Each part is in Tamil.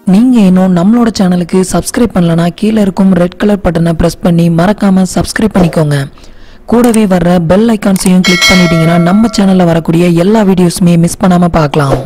நீங்கள் இன்னும் நம்மளோட சேனலுக்கு சப்ஸ்கிரைப் பண்ணலனா கீழே இருக்கும் ரெட் கலர் பட்டனை ப்ரெஸ் பண்ணி மறக்காமல் சப்ஸ்கிரைப் பண்ணிக்கோங்க கூடவே வர்ற பெல் ஐக்கான்ஸையும் கிளிக் பண்ணிட்டீங்கன்னா நம்ம சேனலில் வரக்கூடிய எல்லா வீடியோஸுமே மிஸ் பண்ணாமல் பார்க்கலாம்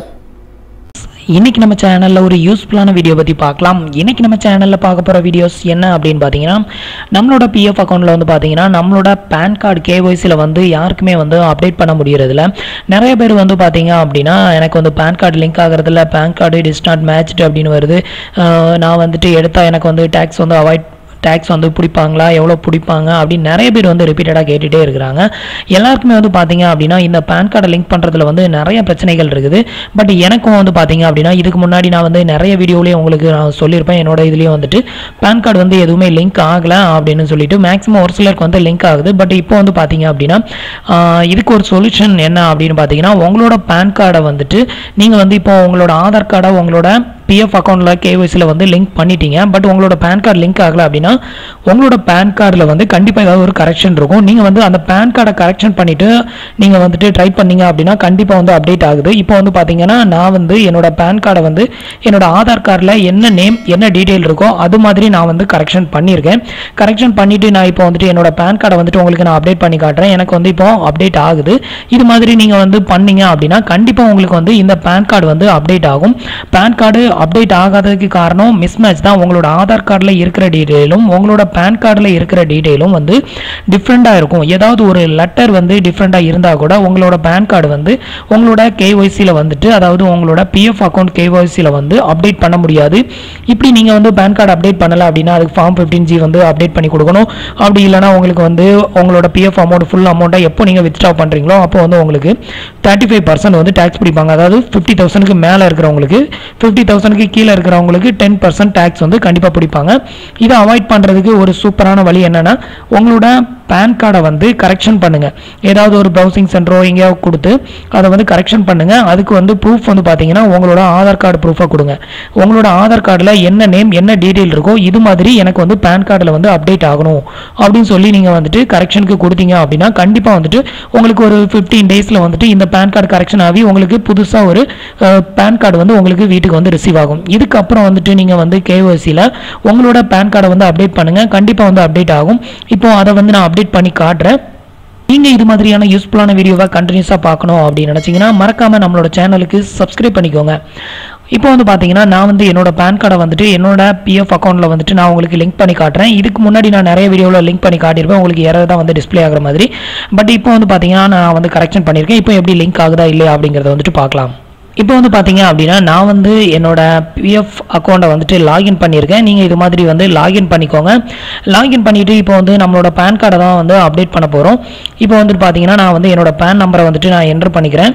இன்னைக்கு நம்ம சேனலில் ஒரு யூஸ்ஃபுல்லான வீடியோ பற்றி பார்க்கலாம் இன்னைக்கு நம்ம சேனலில் பார்க்க போகிற வீடியோஸ் என்ன அப்படின்னு பார்த்தீங்கன்னா நம்மளோட பிஎஃப் அக்கௌண்ட்டில் வந்து பார்த்தீங்கன்னா நம்மளோட பேன் கார்டு கேஒய்சியில் வந்து யாருக்குமே வந்து அப்டேட் பண்ண முடியறதில்ல நிறைய பேர் வந்து பார்த்தீங்க அப்படின்னா எனக்கு வந்து பேன் கார்டு லிங்க் ஆகிறதுல PAN card it is not matched அப்படின்னு வருது அஹ் நான் வந்துட்டு எடுத்தால் எனக்கு வந்து டேக்ஸ் வந்து அவாய்ட் டேக்ஸ் வந்து பிடிப்பாங்களா எவ்வளோ பிடிப்பாங்க அப்படின்னு நிறைய பேர் வந்து ரிப்பீட்டடாக கேட்டுகிட்டே இருக்கிறாங்க எல்லாருக்குமே வந்து பார்த்தீங்க அப்படின்னா இந்த பேன் கார்டை லிங்க் பண்ணுறதுல வந்து நிறைய பிரச்சனைகள் இருக்குது பட் எனக்கும் வந்து பார்த்தீங்க அப்படின்னா இதுக்கு முன்னாடி நான் வந்து நிறைய வீடியோலேயும் உங்களுக்கு நான் சொல்லியிருப்பேன் என்னோட இதுலேயும் வந்துட்டு பேன் கார்டு வந்து எதுவுமே லிங்க் ஆகலை அப்படின்னு சொல்லிட்டு மேக்ஸிமம் ஒரு சிலருக்கு வந்து லிங்க் ஆகுது பட் இப்போ வந்து பார்த்தீங்க அப்படின்னா ஆஹ் இதுக்கு ஒரு சொல்யூஷன் என்ன அப்படின்னு பார்த்தீங்கன்னா உங்களோட பேன் கார்டை வந்துட்டு நீங்கள் வந்து இப்போ உங்களோட ஆதார் கார்டை உங்களோட பிஎஃப் அக்கௌண்ட்டில் கேஒய்சியில் வந்து லிங்க் பண்ணிட்டீங்க பட் உங்களோட பேன் கார்டு லிங்க் ஆகலை அப்படின்னா உங்களோட பேன் கார்டில் வந்து கண்டிப்பாக ஏதாவது ஒரு கரெக்ஷன் இருக்கும் நீங்கள் வந்து அந்த பேன் கார்டை கரெக்ஷன் பண்ணிவிட்டு நீங்கள் வந்துட்டு ட்ரை பண்ணீங்க அப்படின்னா கண்டிப்பாக வந்து அப்டேட் ஆகுது இப்போ வந்து பார்த்தீங்கன்னா நான் வந்து என்னோட பேன் கார்டை வந்து என்னோட ஆதார் கார்டில் என்ன நேம் என்ன டீட்டெயில் இருக்கோ அது மாதிரி நான் வந்து கரெக்ஷன் பண்ணியிருக்கேன் கரெக்ஷன் பண்ணிவிட்டு நான் இப்போ வந்துட்டு என்னோட பேன் கார்டை வந்துட்டு உங்களுக்கு நான் அப்டேட் பண்ணி காட்டுறேன் எனக்கு வந்து இப்போ அப்டேட் ஆகுது இது மாதிரி நீங்கள் வந்து பண்ணீங்க அப்படின்னா கண்டிப்பாக உங்களுக்கு வந்து இந்த பேன் கார்டு வந்து அப்டேட் ஆகும் பேன் கார்டு அப்டேட் ஆகாததுக்கு காரணம் மிஸ்மேட்ச் தான் உங்களோட ஆதார் கார்டில் இருக்கிற டீட்டெயிலும் உங்களோட பேன் கார்டில் இருக்கிற டீட்டெயிலும் வந்து டிஃப்ரெண்ட்டாக இருக்கும் ஏதாவது ஒரு லெட்டர் வந்து டிஃப்ரெண்ட்டாக இருந்தால் கூட உங்களோட பேன் கார்டு வந்து உங்களோட கேஒய்சியில் வந்துட்டு அதாவது உங்களோட பிஎஃப் அக்கௌண்ட் கேஒய்சியில் வந்து அப்டேட் பண்ண முடியாது இப்படி நீங்கள் வந்து பேன் கார்டு அப்டேட் பண்ணலை அப்படின்னா அதுக்கு ஃபார்ம் ஃபிஃப்டீன் ஜி வந்து அப்டேட் பண்ணி கொடுக்கணும் அப்படி இல்லைனா உங்களுக்கு வந்து உங்களோட பிஎஃப் அமௌண்ட் ஃபுல் அமௌண்ட்டை எப்போ நீங்கள் வித்ட்ரா பண்ணுறீங்களோ அப்போ வந்து உங்களுக்கு தேர்ட்டி ஃபைவ் பர்சன்ட் வந்து டேக்ஸ் பிடிப்பாங்க அதாவது ஃபிஃப்டி தௌசண்ட்க்கு மேலே இருக்கிறவங்களுக்கு ஃபிஃப்டி தௌசண்ட்க்கு கீழே இருக்கிறவங்களுக்கு டென் பர்சன்ட் டேக்ஸ் வந்து கண்டிப்பாக பிடிப்பாங்க இதை அவாய்ட் பண்ணுறதுக்கு ஒரு சூப்பரான வழி என்னென்னா உங்களோட பேன் கார்டை வந்து கரெக்ஷன் பண்ணுங்கள் ஏதாவது ஒரு ப்ரௌசிங் சென்டரோ எங்கேயாவது கொடுத்து அதை வந்து கரெக்ஷன் பண்ணுங்கள் அதுக்கு வந்து ப்ரூஃப் வந்து பார்த்தீங்கன்னா உங்களோட ஆதார் கார்டு ப்ரூஃபாக கொடுங்க உங்களோட ஆதார் கார்டில் என்ன நேம் என்ன டீட்டெயில் இருக்கோ இது மாதிரி எனக்கு வந்து பேன் கார்டில் வந்து அப்டேட் ஆகணும் அப்படின்னு சொல்லி நீங்கள் வந்துட்டு கரெக்ஷனுக்கு கொடுத்தீங்க அப்படின்னா கண்டிப்பாக வந்துட்டு உங்களுக்கு ஒரு ஃபிஃப்டீன் டேஸில் வந்துட்டு இந்த பேன் கார்டு கரெக்ஷன் ஆகி உங்களுக்கு புதுசாக ஒரு பேன் கார்டு வந்து உங்களுக்கு வீட்டுக்கு வந்து ரிசீவ் ஆகும் இதுக்கப்புறம் வந்துட்டு நீங்கள் வந்து கேஒசியில் உங்களோட பேன் கார்டை வந்து அப்டேட் பண்ணுங்கள் கண்டிப்பாக வந்து அப்டேட் ஆகும் இப்போ அதை வந்து நான் அப்டேட் பண்ணி காட்டுறேன் நீங்கள் இது மாதிரியான யூஸ்ஃபுல்லான வீடியோவை கண்டினியூஸாக பார்க்கணும் அப்படின்னு நினச்சிங்கன்னா மறக்காமல் நம்மளோட சேனலுக்கு சப்ஸ்கிரைப் பண்ணிக்கோங்க இப்போ வந்து பார்த்தீங்கன்னா நான் வந்து என்னோட பேன் கார்டை வந்துட்டு என்னோட பிஎஃப் அக்கௌண்ட்டில் வந்துட்டு நான் உங்களுக்கு லிங்க் பண்ணி காட்டுறேன் இதுக்கு முன்னாடி நான் நிறைய வீடியோவில் லிங்க் பண்ணி காட்டியிருப்பேன் உங்களுக்கு எரர் தான் வந்து டிஸ்ப்ளே ஆகிற மாதிரி பட் இப்போ வந்து பார்த்தீங்கன்னா நான் வந்து கரெக்ஷன் பண்ணியிருக்கேன் இப்போ எப்படி லிங்க் ஆகுதா இல்லையா அப்படிங்கிறத வந்துட்டு பார்க்கலாம் இப்போ வந்து பார்த்தீங்க அப்படின்னா நான் வந்து என்னோட பிஎஃப் அக்கௌண்ட்டை வந்துட்டு லாகின் பண்ணியிருக்கேன் நீங்கள் இது மாதிரி வந்து லாகின் பண்ணிக்கோங்க லாகின் பண்ணிவிட்டு இப்போ வந்து நம்மளோட பேன் கார்டை தான் வந்து அப்டேட் பண்ண போகிறோம் இப்போ வந்துட்டு பார்த்தீங்கன்னா நான் வந்து என்னோட பேன் நம்பரை வந்துட்டு நான் என்டர் பண்ணிக்கிறேன்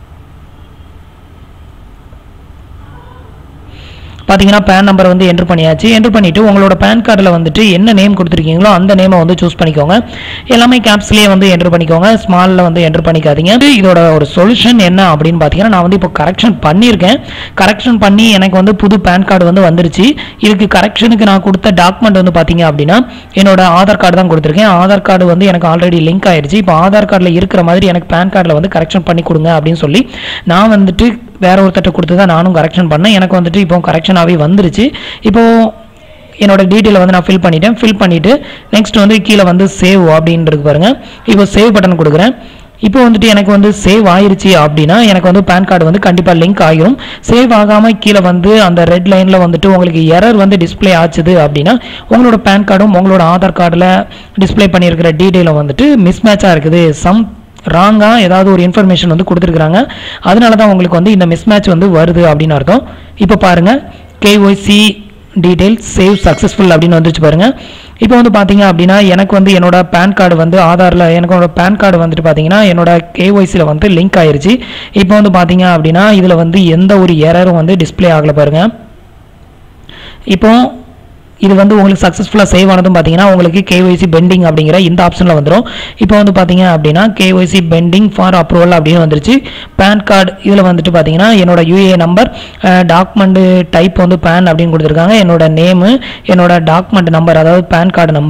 பார்த்தீங்கன்னா பேன் நம்பர் வந்து என்ட்ரு பண்ணியாச்சு என்ட்ரு பண்ணிவிட்டு உங்களோட பேன் கார்டில் வந்துட்டு என்ன நேம் கொடுத்துருக்கீங்களோ அந்த நேமை வந்து சூஸ் பண்ணிக்கோங்க எல்லாமே கேப்ஸ்லேயே வந்து என்ட்ரு பண்ணிக்கோங்க ஸ்மாலில் வந்து என்ட்ரு பண்ணிக்காதீங்க இதோட ஒரு சொல்யூஷன் என்ன அப்படின்னு பார்த்தீங்கன்னா நான் வந்து இப்போ கரெக்ஷன் பண்ணியிருக்கேன் கரெக்ஷன் பண்ணி எனக்கு வந்து புது பேன் கார்டு வந்து வந்துருச்சு இதுக்கு கரெக்ஷனுக்கு நான் கொடுத்த டாக்குமெண்ட் வந்து பார்த்தீங்க அப்படின்னா என்னோட ஆதார் கார்டு தான் கொடுத்துருக்கேன் ஆதார் கார்டு வந்து எனக்கு ஆல்ரெடி லிங்க் ஆயிடுச்சு இப்போ ஆதார் கார்டில் இருக்கிற மாதிரி எனக்கு பேன் கார்டில் வந்து கரெக்ஷன் பண்ணி கொடுங்க அப்படின்னு சொல்லி நான் வந்துட்டு வேற ஒருத்தட்ட கொடுத்து தான் நானும் கரெக்ஷன் பண்ணேன் எனக்கு வந்துட்டு இப்போ கரெக்ஷனாகவே வந்துருச்சு இப்போ என்னோட டீட்டெயிலை வந்து நான் ஃபில் பண்ணிட்டேன் ஃபில் பண்ணிவிட்டு நெக்ஸ்ட் வந்து கீழே வந்து சேவ் அப்படின்றது பாருங்க இப்போ சேவ் பட்டன் கொடுக்குறேன் இப்போ வந்துட்டு எனக்கு வந்து சேவ் ஆயிருச்சு அப்படின்னா எனக்கு வந்து பேன் கார்டு வந்து கண்டிப்பாக லிங்க் ஆகிரும் சேவ் ஆகாமல் கீழே வந்து அந்த ரெட் லைனில் வந்துட்டு உங்களுக்கு எரர் வந்து டிஸ்ப்ளே ஆச்சுது அப்படின்னா உங்களோட பேன் கார்டும் உங்களோட ஆதார் கார்டில் டிஸ்ப்ளே பண்ணியிருக்கிற டீட்டெயிலும் வந்துட்டு மிஸ்மேட்சாக இருக்குது சம் ராங்காக ஏதாவது ஒரு இன்ஃபர்மேஷன் வந்து கொடுத்துருக்குறாங்க அதனால தான் உங்களுக்கு வந்து இந்த மிஸ்மேட்ச் வந்து வருது அப்படின்னு அர்த்தம் இப்போ பாருங்கள் கேஒய்சி டீடைல்ஸ் சேவ் சக்ஸஸ்ஃபுல் அப்படின்னு வந்துச்சு பாருங்கள் இப்போ வந்து பார்த்தீங்க அப்படின்னா எனக்கு வந்து என்னோட பேன் கார்டு வந்து ஆதாரில் எனக்கோட பேன் கார்டு வந்துட்டு பார்த்தீங்கன்னா என்னோட கேஒய்சியில் வந்து லிங்க் ஆயிருச்சு இப்போ வந்து பார்த்தீங்க அப்படின்னா இதில் வந்து எந்த ஒரு எரரும் வந்து டிஸ்ப்ளே ஆகலை பாருங்கள் இப்போ இது வந்து உங்களுக்கு சக்ஸஸ்ஃபுல்லாக சேவ் ஆனதும் பார்த்தீங்கன்னா உங்களுக்கு கேஒய்சி பெண்டிங் அப்படிங்கிற இந்த ஆப்ஷனில் வந்துடும் இப்போ வந்து பார்த்தீங்க அப்படின்னா கேஒய்சி பெண்டிங் ஃபார் அப்ரூவல் அப்படின்னு வந்துருச்சு பேன் கார்டு இதில் வந்துட்டு பார்த்தீங்கன்னா என்னோட யூஏ நம்பர் டாக்குமெண்ட்டு டைப் வந்து பேன் அப்படின்னு கொடுத்துருக்காங்க என்னோட நேமு என்னோட டாக்குமெண்ட் நம்பர் அதாவது பேன் கார்டு நம்பர்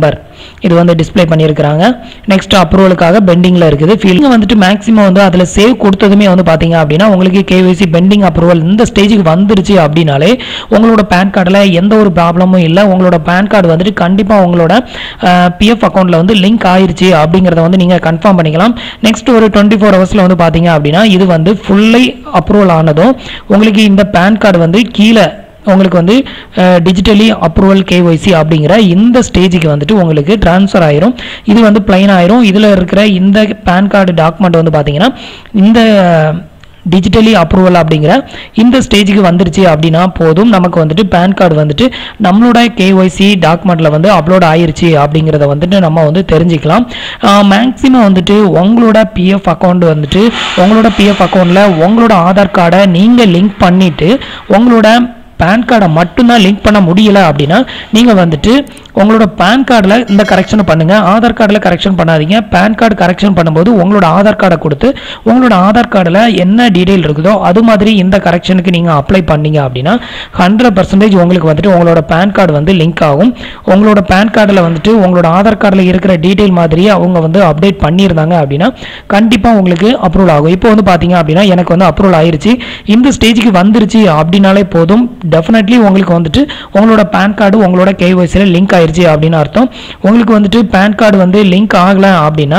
இது வந்து டிஸ்ப்ளே பண்ணியிருக்கிறாங்க நெக்ஸ்ட் அப்ரூவலுக்காக பெண்டிங்கில் இருக்குது ஃபீல்டு வந்துட்டு மேக்ஸிமம் வந்து அதில் சேவ் கொடுத்ததுமே வந்து பார்த்தீங்க அப்படின்னா உங்களுக்கு கேஒய்சி பெண்டிங் அப்ரூவல் இந்த ஸ்டேஜுக்கு வந்துருச்சு அப்படின்னாலே உங்களோட பேன் கார்டில் எந்த ஒரு ப்ராப்ளமும் இல்லை உங்களோட பேன் கார்டு வந்துட்டு கண்டிப்பாக உங்களோட பிஎஃப் அக்கௌண்ட்டில் வந்து லிங்க் ஆயிருச்சு அப்படிங்கிறத வந்து நீங்கள் கன்ஃபார்ம் பண்ணிக்கலாம் நெக்ஸ்ட் ஒரு டுவெண்ட்டி ஃபோர் ஹவர்ஸில் வந்து பார்த்தீங்க அப்படின்னா இது வந்து ஃபுல்லி அப்ரூவல் ஆனதும் உங்களுக்கு இந்த பேன் கார்டு வந்து கீழே உங்களுக்கு வந்து டிஜிட்டலி அப்ரூவல் கேஒய்சி அப்படிங்கிற இந்த ஸ்டேஜுக்கு வந்துட்டு உங்களுக்கு ட்ரான்ஸ்ஃபர் ஆயிரும் இது வந்து பிளைன் ஆயிரும் இதில் இருக்கிற இந்த பேன் கார்டு டாக்குமெண்ட் வந்து பார்த்தீங்கன்னா இந்த டிஜிட்டலி அப்ரூவல் அப்படிங்கிற இந்த ஸ்டேஜுக்கு வந்துருச்சு அப்படின்னா போதும் நமக்கு வந்துட்டு பேன் கார்டு வந்துட்டு நம்மளோட கேஒய்சி டாக்குமெண்ட்டில் வந்து அப்லோட் ஆயிருச்சு அப்படிங்கிறத வந்துட்டு நம்ம வந்து தெரிஞ்சுக்கலாம் மேக்ஸிமம் வந்துட்டு உங்களோட பிஎஃப் அக்கௌண்ட் வந்துட்டு உங்களோட பிஎஃப் அக்கௌண்ட்டில் உங்களோட ஆதார் கார்டை நீங்கள் லிங்க் பண்ணிவிட்டு உங்களோட பேன் கார்டை மட்டும்தான் லிங்க் பண்ண முடியல அப்படின்னா நீங்கள் வந்துட்டு உங்களோட பேன் கார்டில் இந்த கரெக்ஷனை பண்ணுங்கள் ஆதார் கார்டில் கரெக்ஷன் பண்ணாதீங்க பேன் கார்டு கரெக்ஷன் பண்ணும்போது உங்களோட ஆதார் கார்டை கொடுத்து உங்களோட ஆதார் கார்டில் என்ன டீட்டெயில் இருக்குதோ அது மாதிரி இந்த கரெக்ஷனுக்கு நீங்கள் அப்ளை பண்ணீங்க அப்படின்னா ஹண்ட்ரட் பர்சன்டேஜ் உங்களுக்கு வந்துட்டு உங்களோட பேன் கார்டு வந்து லிங்க் ஆகும் உங்களோட பேன் கார்டில் வந்துட்டு உங்களோட ஆதார் கார்டில் இருக்கிற டீட்டெயில் மாதிரியே அவங்க வந்து அப்டேட் பண்ணியிருந்தாங்க அப்படின்னா கண்டிப்பாக உங்களுக்கு அப்ரூவல் ஆகும் இப்போ வந்து பார்த்தீங்க அப்படின்னா எனக்கு வந்து அப்ரூவல் ஆயிருச்சு இந்த ஸ்டேஜுக்கு வந்துருச்சு அப்படின்னாலே போதும் டெஃபினெட்லி உங்களுக்கு வந்துட்டு உங்களோட பேன் கார்டு உங்களோட கேஒய்சியில் லிங்க் ஆயிருச்சு அப்படின்னு அர்த்தம் உங்களுக்கு வந்துட்டு பேன் கார்டு வந்து லிங்க் ஆகலை அப்படின்னா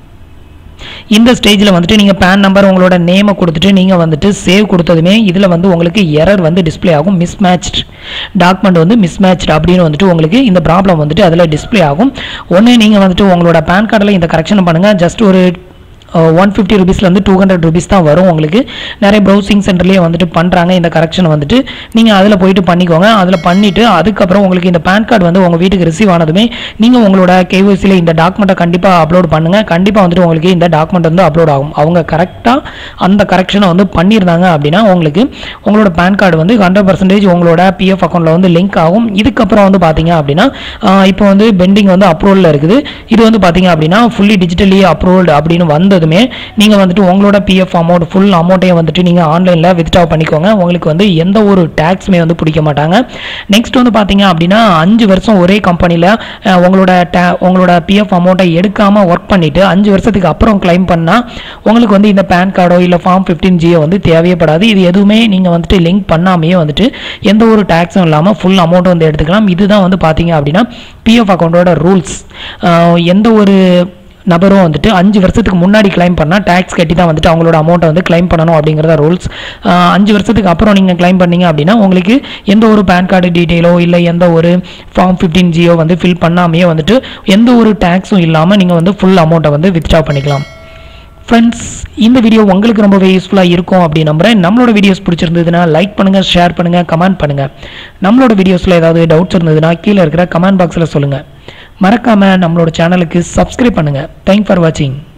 இந்த ஸ்டேஜில் வந்துட்டு நீங்கள் பேன் நம்பர் உங்களோட நேமை கொடுத்துட்டு நீங்கள் வந்துட்டு சேவ் கொடுத்ததுமே இதில் வந்து உங்களுக்கு எரர் வந்து டிஸ்ப்ளே ஆகும் மிஸ் மேட்ச்ட் டாக்குமெண்ட் வந்து மிஸ் மேட்ச்ட் அப்படின்னு வந்துட்டு உங்களுக்கு இந்த ப்ராப்ளம் வந்துட்டு அதில் டிஸ்ப்ளே ஆகும் ஒன்று நீங்கள் வந்துட்டு உங்களோட பேன் கார்டில் இந்த கரெக்ஷன் பண்ணுங்கள் ஜஸ்ட் ஒரு ஒன் ஃபிஃப்டி ருபீஸ்லேருந்து டூ ஹண்ட்ரட் ருபீஸ் தான் வரும் உங்களுக்கு நிறைய ப்ரௌசிங் சென்டர்லேயே வந்துட்டு பண்ணுறாங்க இந்த கரெக்ஷன் வந்துட்டு நீங்கள் அதில் போயிட்டு பண்ணிக்கோங்க அதில் பண்ணிவிட்டு அதுக்கப்புறம் உங்களுக்கு இந்த பேன் கார்டு வந்து உங்கள் வீட்டுக்கு ரிசீவ் ஆனதுமே நீங்கள் உங்களோட கேஒய்சியில் இந்த டாக்குமெண்ட்டை கண்டிப்பாக அப்லோட் பண்ணுங்கள் கண்டிப்பாக வந்துட்டு உங்களுக்கு இந்த டாக்குமெண்ட் வந்து அப்லோட் ஆகும் அவங்க கரெக்டாக அந்த கரெக்ஷனை வந்து பண்ணியிருந்தாங்க அப்படின்னா உங்களுக்கு உங்களோட பேன் கார்டு வந்து ஹண்ட்ரட் பர்சன்டேஜ் உங்களோட பிஎஃப் அக்கௌண்ட்டில் வந்து லிங்க் ஆகும் இதுக்கப்புறம் வந்து பார்த்தீங்க அப்படின்னா ஆஹ் இப்போ வந்து பெண்டிங் வந்து அப்ரூவலில் இருக்குது இது வந்து பார்த்தீங்க அப்படின்னா ஃபுல்லி டிஜிட்டலி அப்ரூவல்டு அப்படின்னு வந்ததுமே நீங்கள் வந்துட்டு உங்களோட பிஎஃப் அமௌண்ட் ஃபுல் அமௌண்ட்டையும் வந்துட்டு நீங்கள் ஆன்லைனில் வித்ட்ரா பண்ணிக்கோங்க உங்களுக்கு வந்து எந்த ஒரு டேக்ஸுமே வந்து பிடிக்க மாட்டாங்க நெக்ஸ்ட் வந்து பார்த்தீங்க அப்படின்னா அஞ்சு வருஷம் ஒரே கம்பெனியில் உங்களோட டே உங்களோட பிஎஃப் அமௌண்ட்டை எடுக்காமல் ஒர்க் பண்ணிவிட்டு அஞ்சு வருஷத்துக்கு அப்புறம் கிளைம் பண்ணால் உங்களுக்கு வந்து இந்த பேன் கார்டோ இல்லை ஃபார்ம் ஃபிஃப்டீன் ஜியோ வந்து தேவையப்படாது இது எதுவுமே நீங்கள் வந்துட்டு லிங்க் பண்ணாமையே வந்துட்டு எந்த ஒரு டேக்ஸும் இல்லாமல் ஃபுல் அமௌண்ட் வந்து எடுத்துக்கலாம் இதுதான் வந்து பார்த்தீங்க அப்படின்னா பிஎஃப் அக்கௌண்ட்டோட ரூல்ஸ் எந்த ஒரு நபரும் வந்துட்டு அஞ்சு வருஷத்துக்கு முன்னாடி கிளைம் பண்ணால் டேக்ஸ் கட்டி தான் வந்துட்டு அவங்களோட அமௌண்ட்டை வந்து கிளைம் பண்ணணும் அப்படிங்கிறத ரூல்ஸ் அஞ்சு வருஷத்துக்கு அப்புறம் நீங்கள் கிளைம் பண்ணீங்க அப்படின்னா உங்களுக்கு எந்த ஒரு பேன் கார்டு டீட்டெயிலோ இல்லை எந்த ஒரு ஃபார்ம் ஃபிஃப்டீன் ஜியோ வந்து ஃபில் பண்ணாமையே வந்துட்டு எந்த ஒரு டேக்ஸும் இல்லாமல் நீங்கள் வந்து ஃபுல் அமௌண்ட்டை வந்து வித்ட்ரா பண்ணிக்கலாம் ஃப்ரெண்ட்ஸ் இந்த வீடியோ உங்களுக்கு ரொம்பவே யூஸ்ஃபுல்லாக இருக்கும் அப்படி நம்புறேன் நம்மளோட வீடியோஸ் பிடிச்சிருந்ததுன்னா லைக் பண்ணுங்கள் ஷேர் பண்ணுங்கள் கமெண்ட் பண்ணுங்கள் நம்மளோட வீடியோஸில் ஏதாவது டவுட்ஸ் இருந்ததுன்னா கீழே இருக்கிற கமெண்ட் பாக்ஸில் சொல்லுங்கள் மறக்காமல் நம்மளோட சேனலுக்கு சப்ஸ்கிரைப் பண்ணுங்கள் தேங்க் ஃபார் வாட்சிங்